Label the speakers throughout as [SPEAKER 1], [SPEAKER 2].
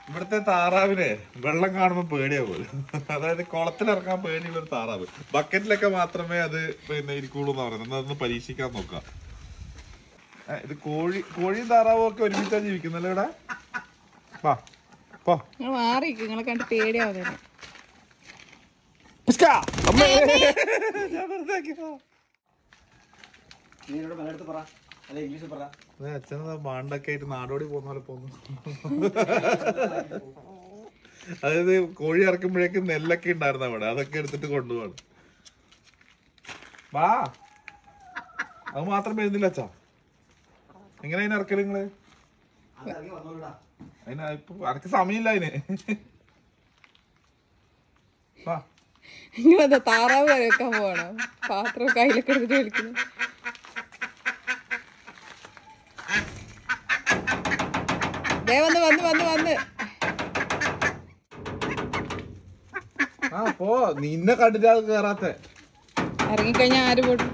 [SPEAKER 1] ഇവിടുത്തെ താറാവിനെ വെള്ളം കാണുമ്പോ പേടിയാ പോലും അതായത് കുളത്തിലിറങ്ങാൻ പേടിയുള്ള ഒരു താറാവ് ബക്കറ്റിലൊക്കെ മാത്രമേ അത് പിന്നെ ഇരിക്കുള്ളൂ എന്ന് പറയുന്നത് എന്നാ അതൊന്ന് പരീക്ഷിക്കാൻ നോക്കാം ഏ, ഇത് കോഴി കോഴിയും താറാവും ഒക്കെ ഒരുമിച്ചാ ജീവിക്കുന്നല്ലേ ഇവിടെ വാ പോ
[SPEAKER 2] നിങ്ങൾ മാറി നിങ്ങളെ കണ്ട് പേടിയാവുന്നില്ല
[SPEAKER 1] അമ്മേ. ഞാൻ വെറുതെ ആക്കിയതാ.
[SPEAKER 3] നീ എന്നോട് മലയാളത്തിൽ പറ അല്ല ഇംഗ്ലീഷിൽ പറ
[SPEAKER 1] ദേ അച്ഛനെന്താ ബാണ്ടൊക്കെ ആയിട്ട് നാടോടി പോകുന്ന പോലെ പോകുന്നു അതായത് കോഴി ഇറക്കുമ്പോഴേക്കും നെല്ലൊക്കെ ഉണ്ടായിരുന്നു അവിടെ അതൊക്കെ എടുത്തിട്ട് കൊണ്ടുപോവാണ് വാ അത് മാത്രം വരുന്നില്ല അച്ഛാ എങ്ങനെ അതിനെ ഇറക്കല് നിങ്ങള്
[SPEAKER 3] അത് ഇറങ്ങി വന്നോളൂടാ
[SPEAKER 1] അതിന് ഇപ്പൊ അനക്ക് സമയമില്ല അതിന് വാ
[SPEAKER 2] നിങ്ങളെന്താ താറാവ് കറി വെക്കാൻ പോവാണോ പാത്രം കയ്യിലൊക്കെ എടുത്തിട്ട് വിളിക്കുന്നു ദേ വന്ന് വന്ന് വന്ന് വന്ന്
[SPEAKER 1] ആ പോ നിന്നെ കണ്ടിട്ട് അത് കേറാത്തെ
[SPEAKER 2] ഇറങ്ങിക്കഴിഞ്ഞാൽ ആര് പോട്ടും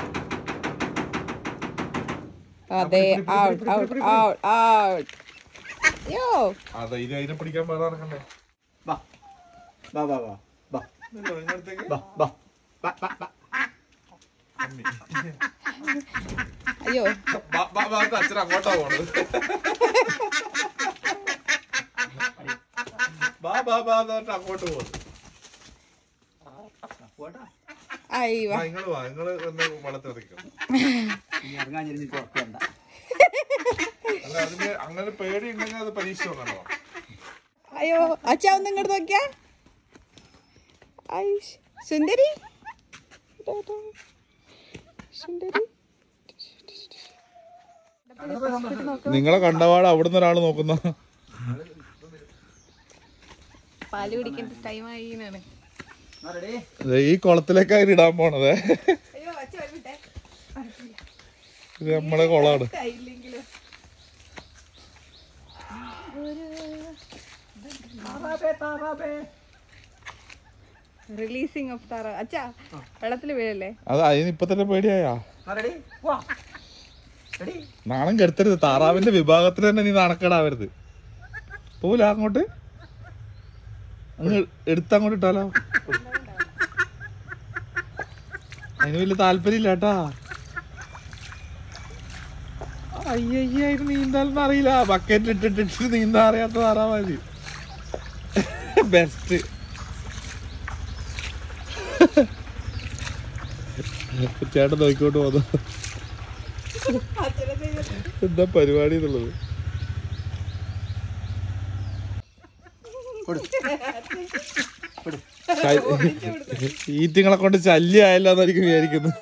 [SPEAKER 2] അതെ ഔട്ട് ഔട്ട് ഔട്ട് ഔട്ട് യോ
[SPEAKER 1] അതെ ഇനി അതിനെ പിടിക്കാൻ വേറെ നടക്കണ്ടേ
[SPEAKER 3] വാ വാ വാ വാ വാ
[SPEAKER 1] ഇല്ലല്ലോ, ഇതിനടുത്തേക്ക്.
[SPEAKER 3] വാ വാ വാ വാ വാ
[SPEAKER 1] അമ്മി.
[SPEAKER 2] അയ്യോ
[SPEAKER 1] ബാ, ബാ, ബാ, ഇത് അച്ഛൻ അങ്ങോട്ടാ പോണത് ബാ ബാ ബാ എന്ന് പറഞ്ഞിട്ട് അങ്ങോട്ട് പോകുന്നു
[SPEAKER 3] പോട്ടാ
[SPEAKER 2] അയ്യോ
[SPEAKER 1] ആ നിങ്ങള് വാ നിങ്ങള് ഒന്ന് വെള്ളത്തിറക്കും
[SPEAKER 3] ഇനി ഇറങ്ങാൻ ചെറിയ ഉറക്കണ്ട
[SPEAKER 1] അല്ല അതിന് അങ്ങനെ പേടി ഉണ്ടെങ്കിൽ അത് പരീക്ഷ നോക്കണോ
[SPEAKER 2] അയ്യോ അച്ഛാ ഒന്ന് ഇങ്ങോട്ട് നോക്കിയാ ഐ സുന്ദരി ഇതാ, ഇതാ. സുന്ദരി
[SPEAKER 1] നിങ്ങളെ കണ്ടപാട് അവിടുന്ന് ഒരാൾ നോക്കുന്ന
[SPEAKER 2] പാല് കുടിക്കേണ്ട ടൈം ആയിന്നാണ്
[SPEAKER 3] റെഡി
[SPEAKER 1] ഈ കുളത്തിലേക്കാണ് ഇടാൻ പോണത്
[SPEAKER 2] അയ്യോ അച്ഛ വരട്ടെ
[SPEAKER 1] ഇത് നമ്മളെ കുളമാണ്
[SPEAKER 2] ഇല്ലെങ്കിലും റിലീസിങ് ഓഫ് താറ അച്ഛാ വെള്ളത്തിൽ വീഴല്ലേ
[SPEAKER 1] അത് അതിന് ഇപ്പൊ തന്നെ പേടിയായാ
[SPEAKER 3] റെഡി വാ റെഡി
[SPEAKER 1] നാണം കെടുത്തരുത് താറാവിന്റെ വിഭാഗത്തിൽ തന്നെ നീ നാണക്കേടാവരുത് പോല അങ്ങോട്ട് അങ്ങ് എടുത്തങ്ങോട്ട് ഇട്ടാലോ അതിന് വലിയ താല്പര്യമില്ല കേട്ടാ അയ്യായിരുന്നു നീന്താനൊന്നും അറിയില്ല ബക്കറ്റ് ഇട്ടിട്ടിട്ട് നീന്താൻ അറിയാത്ത താറാവാതി ബെസ്റ്റ് ചേട്ടൻ നോക്കിക്കോട്ട് പോന്നു എന്താ പരിപാടി എന്നുള്ളത് ഈറ്റിങ്ങളെ കൊണ്ട് ശല്യമായല്ലോ എന്നായിരിക്കും വിചാരിക്കുന്നത്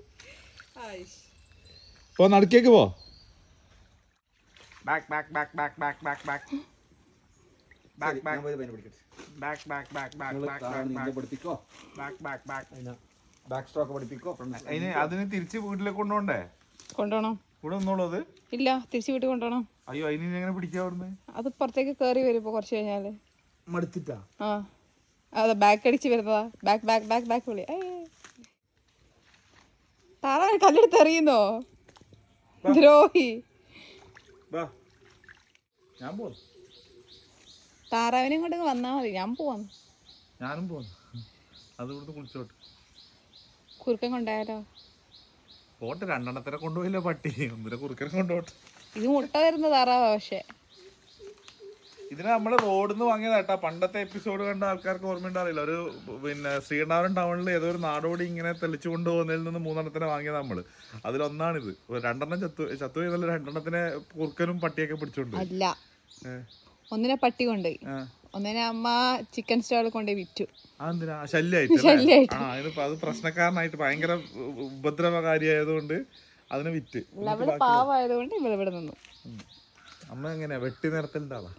[SPEAKER 1] പോ നടുക്കേക്ക് പോ back back back back back back back back
[SPEAKER 3] ഞാൻ പോയി പൈന പിടിക്കട്ടെ
[SPEAKER 1] ബാക്ക് ബാക്ക് ബാക്ക്
[SPEAKER 3] നിങ്ങൾ താറാവിനെ ഇങ്ങനെ പഠിപ്പിക്കോ
[SPEAKER 1] ബാക്ക് ബാക്ക് ബാക്ക്
[SPEAKER 3] അതിന് ബാക്ക് സ്ട്രോക്ക് പഠിപ്പിക്കോ ഫ്രണ്ട്
[SPEAKER 1] അതിന് അതിന് തിരിച്ച് വീട്ടിലേക്ക് കൊണ്ടുപോണ്ടേ
[SPEAKER 2] കൊണ്ടുപോകണം
[SPEAKER 1] ഇവിടെ നിന്നോളൂ അത്
[SPEAKER 2] ഇല്ല തിരിച്ചു വീട്ടിൽ കൊണ്ടുപോകണം
[SPEAKER 1] അയ്യോ അതിന് ഇനി എങ്ങനെ പിടിക്കാ അവിടുന്ന്
[SPEAKER 2] അത് പുറത്തേക്ക് കയറി വരും ഇപ്പൊ കുറച്ച് കഴിഞ്ഞാല്
[SPEAKER 3] മടുത്തിട്ടാ
[SPEAKER 2] ആ അതെ ബാക്ക് അടിച്ച് വരുന്നതാ ബാക്ക് ബാക്ക് ബാക്ക് ബാക്ക് വിളി ഏയ്. താറാവ് കല്ലെടുത്ത് എറിയുന്നോ ദ്രോഹി
[SPEAKER 1] വാ ഞാൻ പോന്നു
[SPEAKER 2] താറാവിനെ കൊണ്ട് ഇങ്ങ് വന്നാ മതി ഞാൻ പോവാം
[SPEAKER 1] ഞാനും പോന്നു അത് ഇവിടുന്ന് കുളിച്ചോട്ട്
[SPEAKER 2] കുറുക്കൻ കൊണ്ടായാലോ
[SPEAKER 1] പോട്ടെ രണ്ടെണ്ണത്തിനെ കൊണ്ടുപോയില്ല പട്ടി ഒന്നിനെ കുറുക്കനെ കൊണ്ടുപോട്ടെ
[SPEAKER 2] ഇത് മുട്ട തരുന്ന താറാവാ പക്ഷെ
[SPEAKER 1] ഇതിന് നമ്മള് റോഡിൽ നിന്ന് വാങ്ങിയതാട്ടാ പണ്ടത്തെ എപ്പിസോഡ് കണ്ട ആൾക്കാർക്ക് ഓർമ്മയുണ്ടാവില്ല ഒരു പിന്നെ ശ്രീകണ്ഠാപുരം ടൗണിൽ ഏതോ ഒരു നാടോടി ഇങ്ങനെ തെളിച്ചു കൊണ്ടുപോകുന്നതിൽ നിന്ന് മൂന്നെണ്ണത്തിനെ വാങ്ങിയത് നമ്മള് അതിലൊന്നാണിത് ഒരു രണ്ടെണ്ണം ചത്തു ചത്തു ചെയ്തല്ല രണ്ടെണ്ണത്തിനെ കുറുക്കനും പട്ടിയൊക്കെ പിടിച്ചോണ്ട് പോയി.
[SPEAKER 2] അല്ല
[SPEAKER 1] ഏ,
[SPEAKER 2] ഒന്നിനെ പട്ടി കൊണ്ടുപോയി
[SPEAKER 1] ആ.
[SPEAKER 2] ഒന്നിനെ അമ്മ ചിക്കൻ സ്റ്റാളിൽ കൊണ്ടുപോയി വിറ്റു
[SPEAKER 1] അതെന്തിനാ ശല്യായിട്ട്
[SPEAKER 2] ശല്യായിട്ട്.
[SPEAKER 1] ആ അതിന് അത് പ്രശ്നക്കാരനായിട്ട് ഭയങ്കര ഉ- ഉപദ്രവകാരിയായതുകൊണ്ട് അതിന് വിറ്റ്
[SPEAKER 2] അല്ല അവള് പാവമായതുകൊണ്ട് ഇവിടെ ഇവിടെ നിന്നു
[SPEAKER 1] അമ്മ എങ്ങനെയാ വെട്ടി നിരത്തലിന്റെ ആളാ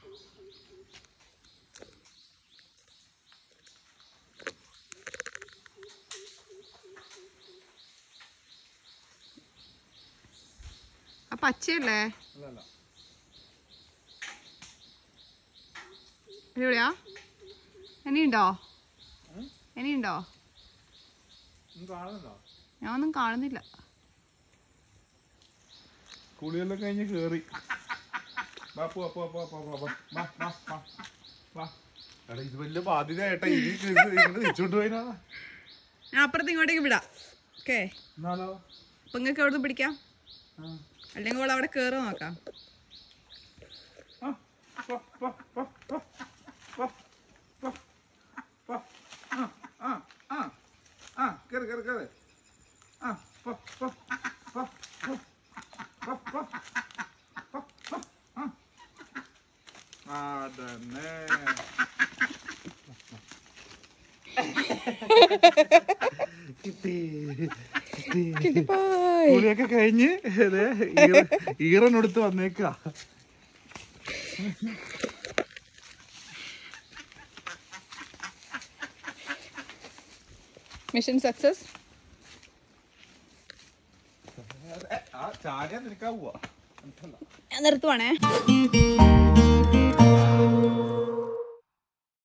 [SPEAKER 2] ആ പച്ചയല്ലേ എവിടെയാ ഇനിയുണ്ടോ ഇനിയുണ്ടോ ഞാൻ ഒന്നും കാണുന്നില്ല
[SPEAKER 1] കുളിയെല്ലാം കഴിഞ്ഞ് കേറി വാ പോവാ പോവാ പോവാ പോവാ പോവാ വാ വാ വാ വാ എടാ ഇത് വലിയ ബാധ്യത ഏട്ടാ ഇത് ഇങ്ങനെ തിരിച്ചോണ്ട് പോയിനാ
[SPEAKER 2] ഞാൻ അപ്പുറത്ത് ഇങ്ങോട്ടേക്ക് വിടാം ഓക്കേ
[SPEAKER 1] എന്നാലോ
[SPEAKER 2] അപ്പൊ നിങ്ങൾക്ക് എവിടെ പിടിക്കാം
[SPEAKER 1] ആ.
[SPEAKER 2] അല്ലെങ്കിൽ അവൾ അവിടെ കേറി നോക്കാം
[SPEAKER 1] ആ, വാ, വാ, വാ, വാ, വാ, വാ, വാ. ആ, ആ, ആ, ആ, കേറ്, കേറ്, കേറ്. ആ, വാ, വാ, വാ, വാ, വാ, വാ, വാ, വാ, ആ. അതന്നെ. കിട്ടി കിട്ടി
[SPEAKER 2] കിട്ടിപ്പോയി.
[SPEAKER 1] കുളിയൊക്കെ കഴിഞ്ഞ് ദേ ഈറ- ഈറനൊടുത്ത് വന്നേക്കാ
[SPEAKER 2] മിഷൻ സക്സസ്
[SPEAKER 1] ആ ചാടിയാ നിൽക്കാൻ പോവാ
[SPEAKER 2] ഞാൻ നിർത്തുവാണേ